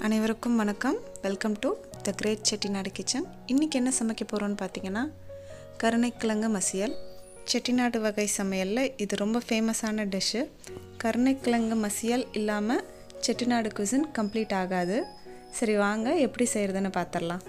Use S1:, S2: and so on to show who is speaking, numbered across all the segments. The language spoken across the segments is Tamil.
S1: அனைவருக்கும் வணக்கம் welcome to the great Chettinad kitchen இன்றைக்கி என்ன சமைக்க போகிறோன்னு பார்த்தீங்கன்னா கருணைக்கிழங்கு மசியல் செட்டிநாடு வகை சமையலில் இது ரொம்ப ஃபேமஸான டிஷ்ஷு கருணைக்கிழங்கு மசியல் இல்லாமல் செட்டிநாடு குசின் கம்ப்ளீட் ஆகாது சரி வாங்க எப்படி செய்கிறதுன்னு பார்த்துடலாம்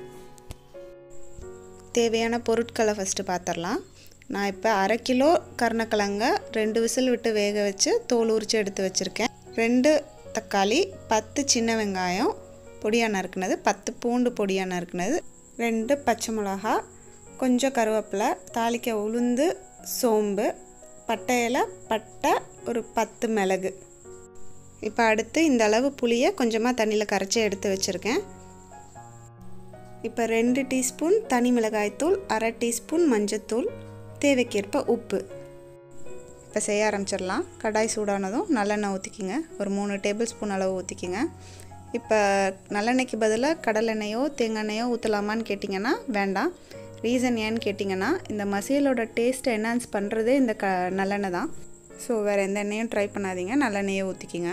S1: தேவையான பொருட்களை ஃபஸ்ட்டு பார்த்துடலாம் நான் இப்போ அரை கிலோ கருணக்கிழங்க ரெண்டு விசில் விட்டு வேக வச்சு தோல் உரித்து எடுத்து வச்சுருக்கேன் ரெண்டு தக்காளி பத்து சின்ன வெங்காயம் பொடியாக நறுக்குனது பத்து பூண்டு பொடியாக நறுக்குனது ரெண்டு பச்சை மிளகா கொஞ்சம் கருவேப்பிலை தாளிக்க உளுந்து சோம்பு பட்டையில் பட்டை ஒரு பத்து மிளகு இப்போ அடுத்து இந்த அளவு புளியை கொஞ்சமாக தண்ணியில் கரைச்சி எடுத்து வச்சுருக்கேன் இப்போ ரெண்டு டீஸ்பூன் தனி மிளகாய்த்தூள் அரை டீஸ்பூன் மஞ்சத்தூள் தேவைக்கேற்ப உப்பு இப்போ செய்ய ஆரம்பிச்சிடலாம் கடாய் சூடானதும் நல்லெண்ணெய் ஊற்றிக்கிங்க ஒரு மூணு டேபிள் ஸ்பூன் அளவு ஊற்றிக்கிங்க இப்போ நல்லெண்ணெய்க்கு பதிலாக கடலெண்ணெயோ தேங்காய் ஊற்றலாமான்னு கேட்டிங்கன்னா வேண்டாம் ரீசன் ஏன்னு கேட்டிங்கன்னா இந்த மசியலோட டேஸ்ட்டை என்ஹான்ஸ் பண்ணுறதே இந்த க நல்லெண்ணெய் தான் ஸோ வேறு எந்த எண்ணெயும் ட்ரை பண்ணாதீங்க நல்லெண்ணெயை ஊற்றிக்கிங்க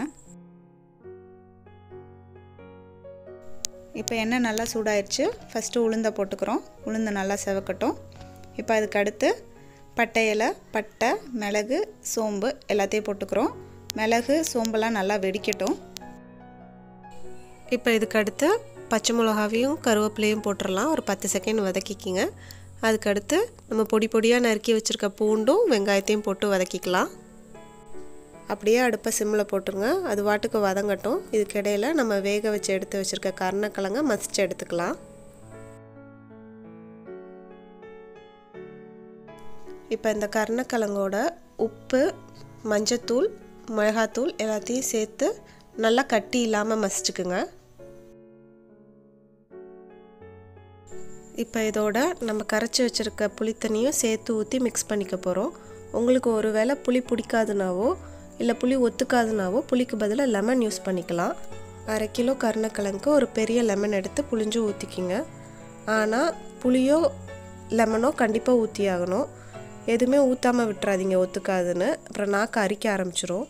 S1: இப்போ எண்ணெய் நல்லா சூடாயிருச்சு ஃபஸ்ட்டு உளுந்தை போட்டுக்கிறோம் உளுந்தை நல்லா செவக்கட்டும் இப்போ அதுக்கு அடுத்து பட்டையில் பட்டை மிளகு சோம்பு எல்லாத்தையும் போட்டுக்கிறோம் மிளகு சோம்பெல்லாம் நல்லா வெடிக்கட்டும்
S2: இப்போ இதுக்கு அடுத்து பச்சை மிளகாவையும் கருவேப்பிலையும் போட்டுடலாம் ஒரு பத்து செகண்ட் வதக்கிக்கிங்க அதுக்கடுத்து நம்ம பொடி பொடியாக நறுக்கி வச்சுருக்க பூண்டும் வெங்காயத்தையும் போட்டு வதக்கிக்கலாம் அப்படியே அடுப்பை சிம்மில் போட்டுருங்க அது வாட்டுக்கு வதங்கட்டும் இதுக்கு இடையில் நம்ம வேக வச்சு எடுத்து வச்சுருக்க கருணக்கிழங்க மசிச்சு எடுத்துக்கலாம் இப்போ இந்த கருணக்கிழங்கோட உப்பு மஞ்சத்தூள் மிளகாத்தூள் எல்லாத்தையும் சேர்த்து நல்லா கட்டி இல்லாமல் மசிச்சுக்குங்க இப்போ இதோட நம்ம கரைச்சி வச்சுருக்க புளித்தண்ணியும் சேர்த்து ஊற்றி மிக்ஸ் பண்ணிக்க போகிறோம் உங்களுக்கு ஒரு வேளை புளி பிடிக்காதுனாவோ இல்லை புளி ஒத்துக்காதுனாவோ புளிக்கு பதிலாக லெமன் யூஸ் பண்ணிக்கலாம் அரை கிலோ கருணக்கிழங்குக்கு ஒரு பெரிய லெமன் எடுத்து புளிஞ்சு ஊற்றிக்கிங்க ஆனால் புளியோ லெமனோ கண்டிப்பாக ஊற்றி ஆகணும் எதுவுமே ஊற்றாமல் விட்டுறாதீங்க ஒத்துக்காதுன்னு அப்புறம் நாக்கு அரிக்க ஆரம்பிச்சிரும்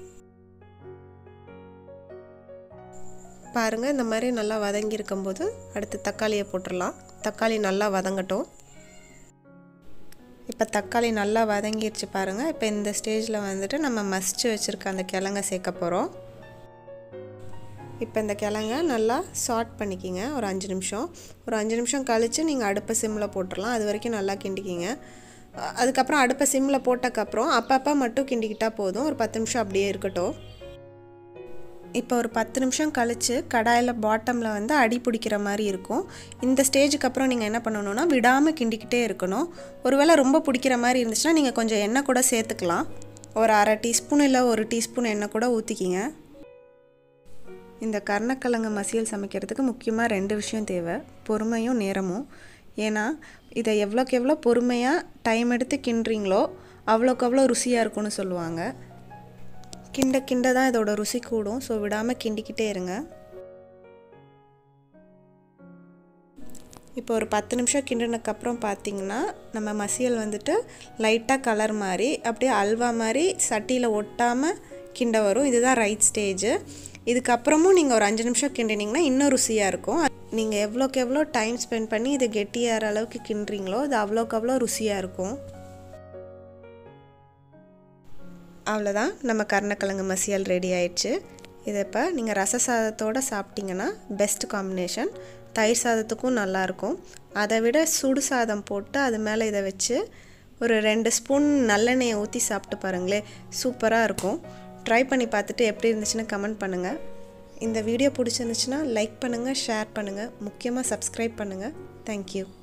S2: பாருங்கள் இந்த மாதிரி நல்லா வதங்கி இருக்கும்போது அடுத்து தக்காளியை போட்டுடலாம் தக்காளி நல்லா வதங்கட்டும்
S1: இப்போ தக்காளி நல்லா வதங்கிடுச்சு பாருங்கள் இப்போ இந்த ஸ்டேஜில் வந்துட்டு நம்ம மசிச்சு வச்சுருக்க அந்த கிழங்க சேர்க்க போகிறோம் இப்போ இந்த கிழங்க நல்லா சாட் பண்ணிக்கிங்க ஒரு அஞ்சு நிமிஷம் ஒரு அஞ்சு நிமிஷம் கழித்து நீங்கள் அடுப்பை சிம்மில் போட்டுடலாம் அது வரைக்கும் நல்லா கிண்டிக்கிங்க அதுக்கப்புறம் அடுப்பை சிம்மில் போட்டக்கப்புறம் அப்பப்போ மட்டும் கிண்டிக்கிட்டால் போதும் ஒரு பத்து நிமிஷம் அப்படியே இருக்கட்டும் இப்போ ஒரு பத்து நிமிஷம் கழித்து கடாயில் பாட்டமில் வந்து அடி பிடிக்கிற மாதிரி இருக்கும் இந்த ஸ்டேஜுக்கு அப்புறம் நீங்கள் என்ன பண்ணணுன்னா விடாமல் கிண்டிக்கிட்டே இருக்கணும் ஒருவேளை ரொம்ப பிடிக்கிற மாதிரி இருந்துச்சுன்னா நீங்கள் கொஞ்சம் எண்ணெய் கூட சேர்த்துக்கலாம் ஒரு அரை டீஸ்பூன் இல்லை ஒரு டீஸ்பூன் எண்ணெய் கூட ஊற்றிக்கிங்க இந்த கருணக்கிழங்கு மசியல் சமைக்கிறதுக்கு முக்கியமாக ரெண்டு விஷயம் தேவை பொறுமையும் நேரமும் ஏன்னா இதை எவ்வளோக்கு எவ்வளோ பொறுமையாக டைம் எடுத்து கிண்டுறீங்களோ அவ்வளோக்கு அவ்வளோ ருசியாக இருக்கும்னு சொல்லுவாங்க கிண்ட கிண்ட தான் இதோட ருசி கூடும் ஸோ விடாமல் கிண்டிக்கிட்டே இருங்க இப்போ ஒரு பத்து நிமிஷம் கிண்டினதுக்கப்புறம் பார்த்தீங்கன்னா நம்ம மசியல் வந்துட்டு லைட்டாக கலர் மாதிரி அப்படியே அல்வா மாதிரி சட்டியில் ஒட்டாமல் கிண்ட வரும் இதுதான் ரைட் ஸ்டேஜு இதுக்கப்புறமும் நீங்கள் ஒரு அஞ்சு நிமிஷம் கிண்டினீங்கன்னா இன்னும் ருசியாக இருக்கும் நீங்கள் எவ்வளோக்கு எவ்வளோ டைம் ஸ்பெண்ட் பண்ணி இது கெட்டியாகிற அளவுக்கு கிண்டுறீங்களோ இது அவ்வளோக்கு அவ்வளோ ருசியாக இருக்கும் அவ்வளோதான் நம்ம கருணக்கிழங்கு மசியல் ரெடி ஆயிடுச்சு இதை இப்போ நீங்கள் ரச சாதத்தோடு சாப்பிட்டிங்கன்னா பெஸ்ட் காம்பினேஷன் தயிர் சாதத்துக்கும் நல்லாயிருக்கும் அதை விட சுடு சாதம் போட்டு அது மேலே இதை வச்சு ஒரு ரெண்டு ஸ்பூன் நல்லெண்ணெயை ஊற்றி சாப்பிட்டு பாருங்களேன் சூப்பராக இருக்கும் ட்ரை பண்ணி பார்த்துட்டு எப்படி இருந்துச்சுன்னு கமெண்ட் பண்ணுங்கள் இந்த வீடியோ பிடிச்சிருந்துச்சுன்னா லைக் பண்ணுங்கள் ஷேர் பண்ணுங்கள் முக்கியமாக சப்ஸ்கிரைப் பண்ணுங்கள் தேங்க்யூ